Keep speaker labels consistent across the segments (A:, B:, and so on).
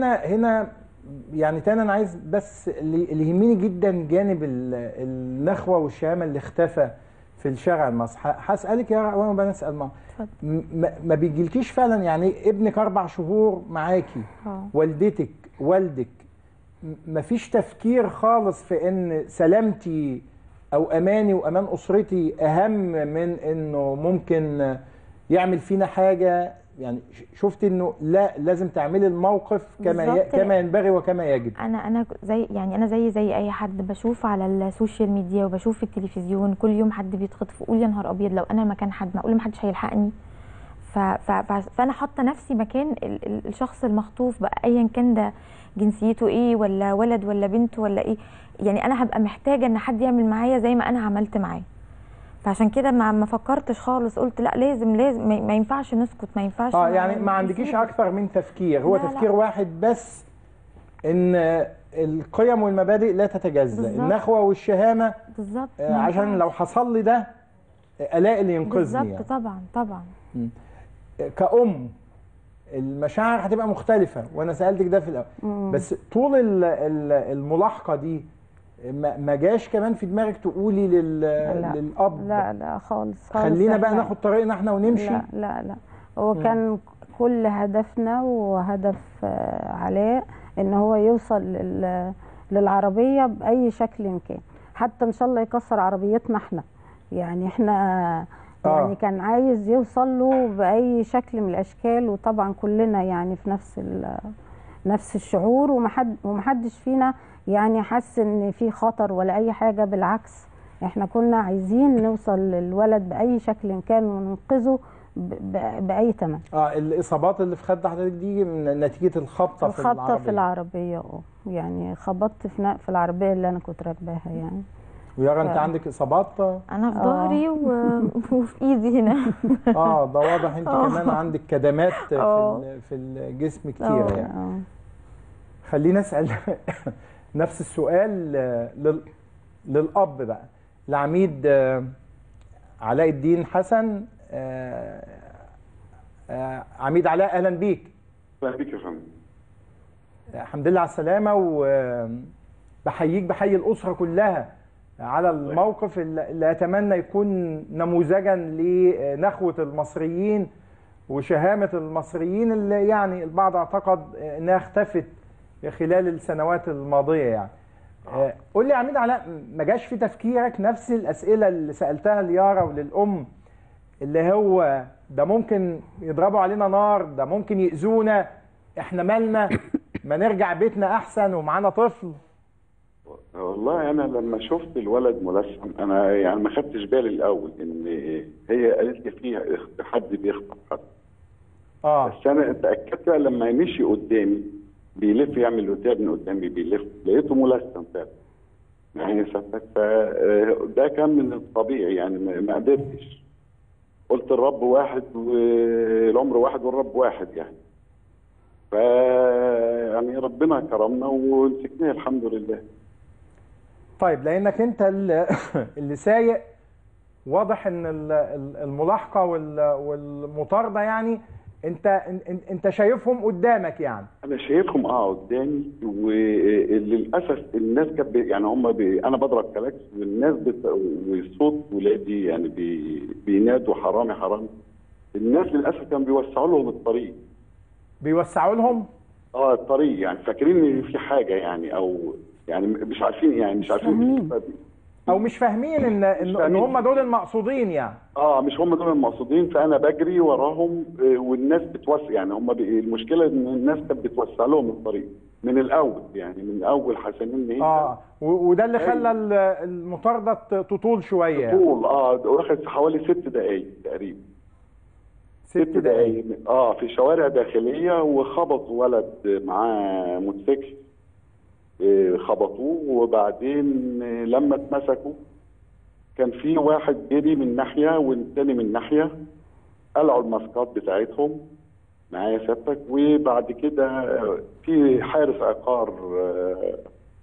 A: هنا هنا يعني تاني انا عايز بس اللي اللي يهمني جدا جانب ال- النخوه والشهامه اللي اختفى في الشارع المصري ه- هسالك يا وانا بنسال ما
B: اتفضل.
A: م- ما- ما بيجيلكيش فعلا يعني ابنك اربع شهور معاكي
B: اه
A: والدتك والدك م- مفيش تفكير خالص في ان سلامتي او اماني وامان اسرتي اهم من انه ممكن يعمل فينا حاجه يعني ش- شفت انه لا لازم تعملي الموقف كما ي...
B: بالظبط.
A: كما ينبغي وكما يجب
B: انا انا زي يعني انا زي زي اي حد بشوف على السوشيال ميديا وبشوف في التلفزيون كل يوم حد بيتخطف اقول يا نهار ابيض لو انا مكان حد معقول ما حدش هيلحقني ف ف ف فانا حاطه نفسي مكان ال ال الشخص المخطوف بقى ايا كان ده جنسيته ايه ولا ولد ولا بنت ولا ايه يعني انا هبقى محتاجه ان حد يعمل معايا زي ما انا عملت معاه فعشان كده ما ما فكرتش خالص قلت لا لازم لازم ما ما ينفعش نسكت ما ينفعش
A: اه يعني ما عندكيش
B: نسيبه.
A: اكثر من تفكير هو
B: لا، لا.
A: تفكير واحد بس ان القيم والمبادئ لا تتجزا
B: بالظبط.
A: النخوه والشهامه
B: بالظبط
A: آه،
B: ما
A: عشان
B: ينفعش.
A: لو حصل لي ده آه، الاقي اللي ينقذني
B: بالظبط
A: يعني.
B: طبعا طبعا
A: كأم المشاعر هتبقى مختلفة وأنا سألتك ده في الأول بس طول ال- ال- الملاحقة دي ما ما جاش كمان في دماغك تقولي لل...
C: لا.
A: للأب
C: لا لا خالص خالص
A: خلينا بقى
C: إحنا-
A: ناخد طريقنا احنا ونمشي
C: لا لا لا هو كان كل هدفنا وهدف آه، علاء ان هو يوصل لل- للعربيه باي شكل كان حتى ان شاء الله يكسر عربيتنا احنا يعني احنا
A: آه.
C: يعني كان عايز يوصل له باي شكل من الاشكال وطبعا كلنا يعني في نفس ال- نفس الشعور ومحد ومحدش فينا يعني حس ان في خطر ولا اي حاجه بالعكس احنا كنا عايزين نوصل للولد باي شكل كان وننقذه ب- ب- باي ثمن
A: اه الإصابات اللي في خد حضرتك دي من نتيجة الخبطة في
C: الخبطه
A: العربية
C: في العربيه اه يعني خبطت في نا- في العربيه اللي انا كنت راكباها يعني
A: ويارا أنت
C: ف-
A: عندك إصابات
B: انا في
C: آه.
B: ظهري و... وفي ايدي هنا
A: اه ده واضح أنت
B: آه.
A: كمان عندك كدمات في
B: آه.
A: ال- في الجسم كتير
B: آه.
A: يعني
C: اه
A: خلينا اسال نفس السؤال آه، لل... للاب بقى العميد آه، علاء الدين حسن آه، آه، عميد علاء اهلا بيك
D: اهلا بيك يا فندم
A: الحمد لله على السلامه وبحييك بحيي الاسره كلها على الموقف اللي اللي اتمنى يكون نموذجا لنخوه المصريين وشهامه المصريين اللي يعني البعض اعتقد انها اختفت خلال السنوات الماضيه يعني. آه، قول لي يا عميد علاء ما جاش في تفكيرك نفس الاسئله اللي سالتها ليارا وللام اللي هو ده ممكن يضربوا علينا نار ده ممكن يأذونا احنا مالنا ما نرجع بيتنا احسن ومعانا طفل
D: والله انا لما شفت الولد ملثم انا يعني ما خدتش بالي الاول ان هي قالت لي فيها حد بيخطف حد
A: اه
D: بس انا اتاكدت بقى لما مشي قدامي بيلف يعمل روتاب من قدامي بيلف لقيته ملثم فعلا يعني سبت فده كان من الطبيعي يعني ما ما قدرتش قلت الرب واحد والعمر واحد والرب واحد يعني ف يعني ربنا كرمنا ومسكناه الحمد لله
A: طيب لانك انت اللي, اللي سايق واضح ان ال- ال- الملاحقه وال- والمطارده يعني انت إن- انت شايفهم قدامك يعني
D: انا شايفهم اه قدامي وللاسف الناس كانت بي- يعني هم بي انا بضرب كلاكس والناس بت... وصوت ولادي يعني بي... بينادوا حرامي حرامي الناس للاسف كانوا بيوسعوا لهم الطريق
A: بيوسعوا لهم
D: اه الطريق يعني فاكرين ان في حاجه يعني او يعني مش عارفين يعني مش عارفين
C: فاهمين.
A: او مش فاهمين ان ان, إن
D: فاهمين.
A: هم دول المقصودين يعني
D: اه مش هم دول المقصودين فانا بجري وراهم آه، والناس بتوسع يعني هم بي... المشكله ان الناس كانت بتوسع لهم الطريق من الاول يعني من اول حسنين هي
A: اه و- وده اللي خلى ال- المطارده ت- تطول شويه يعني.
D: طول اه واخد حوالي ست دقايق تقريبا
A: ست دقايق
D: اه في شوارع داخليه وخبطوا ولد معاه موتوسيكل آه، خبطوه وبعدين آه، لما اتمسكوا كان في واحد جري من ناحيه والتاني من ناحيه قلعوا الماسكات بتاعتهم معايا سيادتك وبعد كده آه، في حارس عقار آه،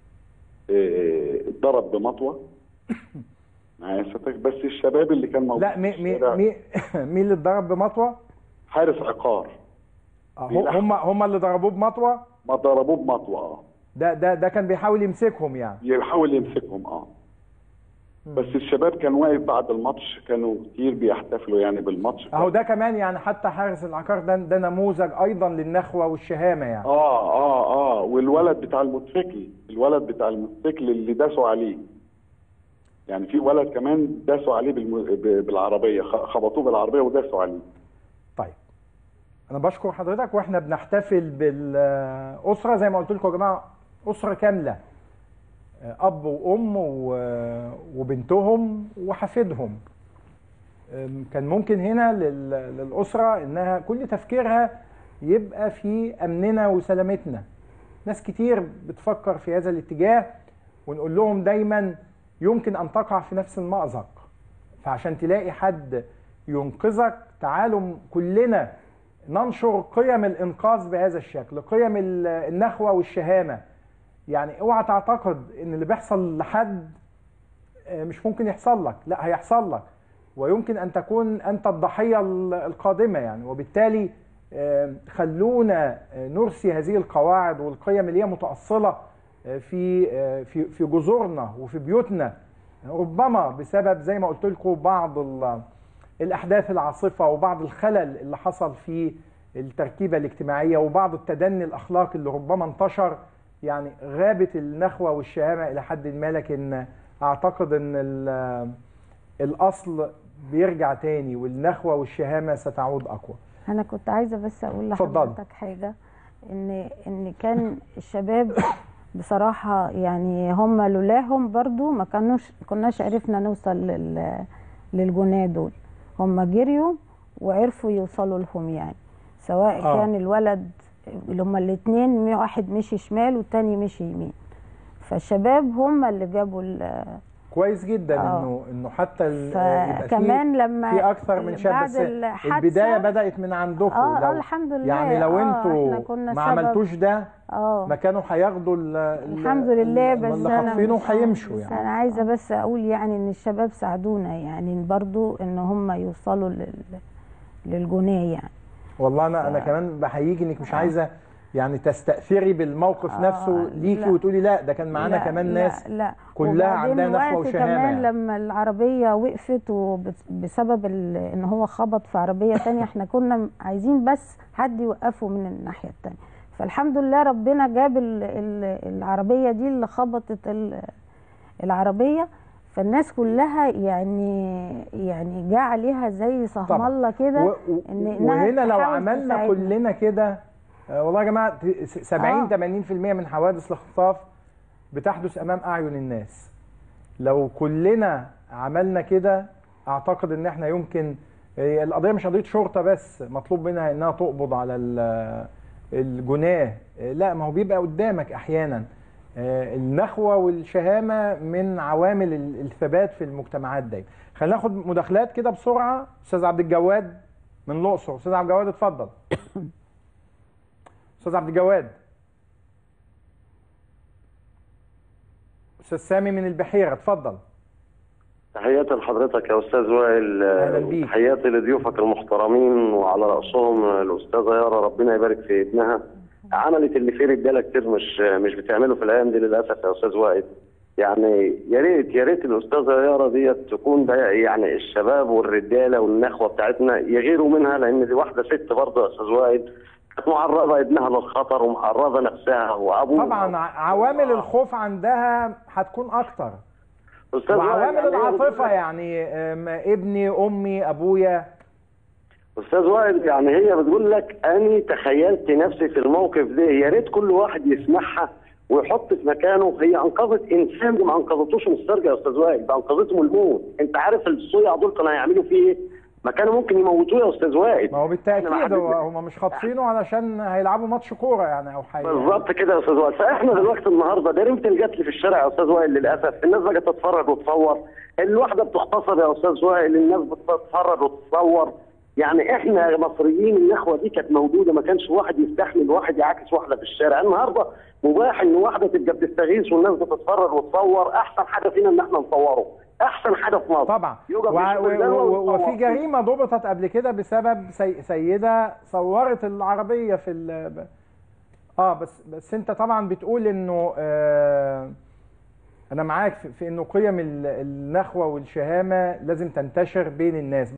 D: آه، اتضرب بمطوه معايا سيادتك بس الشباب اللي كان موجود
A: لا
D: في
A: مي مي
D: الشارع-
A: مي مين اللي اتضرب بمطوه؟
D: حارس عقار
A: آه، هم هم اللي ضربوه بمطوه؟
D: ما ضربوه بمطوه اه
A: ده ده ده كان بيحاول يمسكهم يعني
D: يحاول يمسكهم اه بس الشباب كان واقف بعد الماتش كانوا كتير بيحتفلوا يعني بالماتش
A: اهو ده كمان يعني حتى حارس العقار ده ده نموذج ايضا للنخوه والشهامه يعني
D: اه اه اه والولد بتاع الموتوسيكل الولد بتاع الموتوسيكل اللي داسوا عليه يعني في ولد كمان داسوا عليه بالم... ب- بالعربيه خ- خبطوه بالعربيه وداسوا عليه
A: طيب انا بشكر حضرتك واحنا بنحتفل بالاسره زي ما قلت لكم يا جماعه اسره كامله اب وام و- وبنتهم وحفيدهم أم، كان ممكن هنا لل- للاسره انها كل تفكيرها يبقى في امننا وسلامتنا ناس كتير بتفكر في هذا الاتجاه ونقول لهم دايما يمكن ان تقع في نفس المأزق فعشان تلاقي حد ينقذك تعالوا كلنا ننشر قيم الانقاذ بهذا الشكل قيم ال- النخوه والشهامه يعني اوعى تعتقد ان اللي بيحصل لحد آه، مش ممكن يحصل لك لا هيحصل لك ويمكن ان تكون انت الضحيه ال- القادمه يعني وبالتالي آه، خلونا آه، نرسي هذه القواعد والقيم اللي هي متاصله آه، في آه، في في جذورنا وفي بيوتنا ربما بسبب زي ما قلت لكم بعض ال- الاحداث العاصفه وبعض الخلل اللي حصل في التركيبه الاجتماعيه وبعض التدني الاخلاقي اللي ربما انتشر يعني غابت النخوه والشهامه الى حد ما لكن اعتقد ان ال- الاصل بيرجع تاني والنخوه والشهامه ستعود اقوى
C: انا كنت عايزه بس اقول
A: اتفضلي.
C: لحضرتك حاجه ان ان كان الشباب بصراحه يعني هم لولاهم برضو ما كانوش كناش عرفنا نوصل لل للجناه دول هم جريوا وعرفوا يوصلوا لهم يعني سواء
A: آه.
C: آه. كان الولد اللي هم الاثنين واحد مشي شمال والتاني مشي يمين فالشباب هم اللي جابوا ال-
A: كويس جدا
C: آه.
A: انه انه حتى ال- يبقى في-
C: فكمان لما
A: في اكثر من شاب
C: بعد
A: بس
C: الحادثة-
A: البدايه بدات من عندكم
C: اه
A: لو
C: اه الحمد لله
A: يعني لو
C: آه احنا
A: انتوا
C: كنا
A: ما
C: سبب-
A: عملتوش ده
C: اه
A: ما كانوا هياخدوا ال- ال-
C: الحمد لله
A: ال-
C: بس
A: اللي
C: انا
A: خاطفينه وهيمشوا يعني
C: انا عايزه بس اقول يعني ان الشباب ساعدونا يعني برضو ان هم يوصلوا لل... للجناه يعني
A: والله انا انا كمان بحييك انك مش عايزه يعني تستأثري بالموقف
C: آه،
A: نفسه ليكي
C: لا.
A: وتقولي لا ده كان معانا
C: لا،
A: كمان
C: لا
A: ناس
C: لا
A: كلها
C: وبعدين
A: عندها نخوة
C: وقت
A: وشهامة
C: كمان
A: يعني.
C: لما العربيه وقفت وبسبب ال... ان هو خبط في عربيه تانية احنا كنا عايزين بس حد يوقفه من الناحيه التانية فالحمد لله ربنا جاب ال... ال... العربيه دي اللي خبطت ال... العربيه فالناس كلها يعني يعني جه عليها زي صهم
A: طبعا.
C: الله كده
A: و- و-
C: إن إنها
A: وهنا لو
C: تحاول
A: عملنا
C: تساعدنا.
A: كلنا كده آه، والله يا جماعه ت- س- 70
C: آه.
A: 80% من حوادث الاختطاف بتحدث امام اعين الناس لو كلنا عملنا كده اعتقد ان احنا يمكن آه، القضيه مش قضيه شرطه بس مطلوب منها انها تقبض على ال- الجناه آه، لا ما هو بيبقى قدامك احيانا آه، النخوه والشهامه من عوامل ال- الثبات في المجتمعات دايما خلينا ناخد مداخلات كده بسرعه استاذ عبد الجواد من الاقصر استاذ عبد الجواد اتفضل استاذ عبد الجواد استاذ سامي من البحيره اتفضل
E: تحياتي لحضرتك يا استاذ وائل
A: أهلا بيك.
E: تحياتي لضيوفك المحترمين وعلى راسهم الاستاذه يارا ربنا يبارك في ابنها عملت اللي فيه رجاله كتير مش مش بتعمله في الايام دي للاسف يا استاذ وائل يعني يا ريت يا ريت الاستاذه يارا ديت تكون ده يعني الشباب والرجاله والنخوه بتاعتنا يغيروا منها لان دي واحده ست برضه يا استاذ وائل كانت معرضه ابنها للخطر ومعرضه نفسها وابوها
A: طبعا ع- عوامل الخوف عندها هتكون اكتر
E: أستاذ وائل،
A: وعوامل
E: يعني هي
A: العاطفه
E: بتقول-
A: يعني أم، ابني امي ابويا
E: استاذ وائل يعني هي بتقول لك اني تخيلت نفسي في الموقف ده يا ريت كل واحد يسمعها ويحط في مكانه هي انقذت انسان دي ما انقذتوش من السرقه يا استاذ وائل ده انقذته من الموت انت عارف الصيع دول كانوا هيعملوا فيه ايه؟ ما كانوا ممكن يموتوه يا استاذ وائل
A: ما هو
E: إحنا
A: بالتاكيد
E: ما
A: هو-
E: حددنا-
A: هم مش خاطفينه علشان هيلعبوا ماتش كوره يعني او حاجه
E: بالظبط كده يا استاذ وائل فاحنا دلوقتي النهارده جريمه القتل في الشارع يا استاذ وائل للاسف الناس بقت تتفرج وتصور الواحده بتغتصب يا استاذ وائل الناس بتتفرج وتصور يعني احنا مصريين النخوه دي كانت موجوده ما كانش واحد يستحمل واحد يعاكس واحده في الشارع النهارده مباح ان واحده تبقى بتستغيث والناس بتتفرج وتصور احسن حاجه فينا ان احنا نصوره احسن حاجه في مصر
A: طبعا
E: يوقف
A: و-
E: يشوف
A: و-
E: الجلوة
A: و- وفي
E: ويتصور.
A: جريمه ضبطت قبل كده بسبب سي- سيده صورت العربيه في ال... اه بس بس انت طبعا بتقول انه آه انا معاك في, في انه قيم ال- النخوه والشهامه لازم تنتشر بين الناس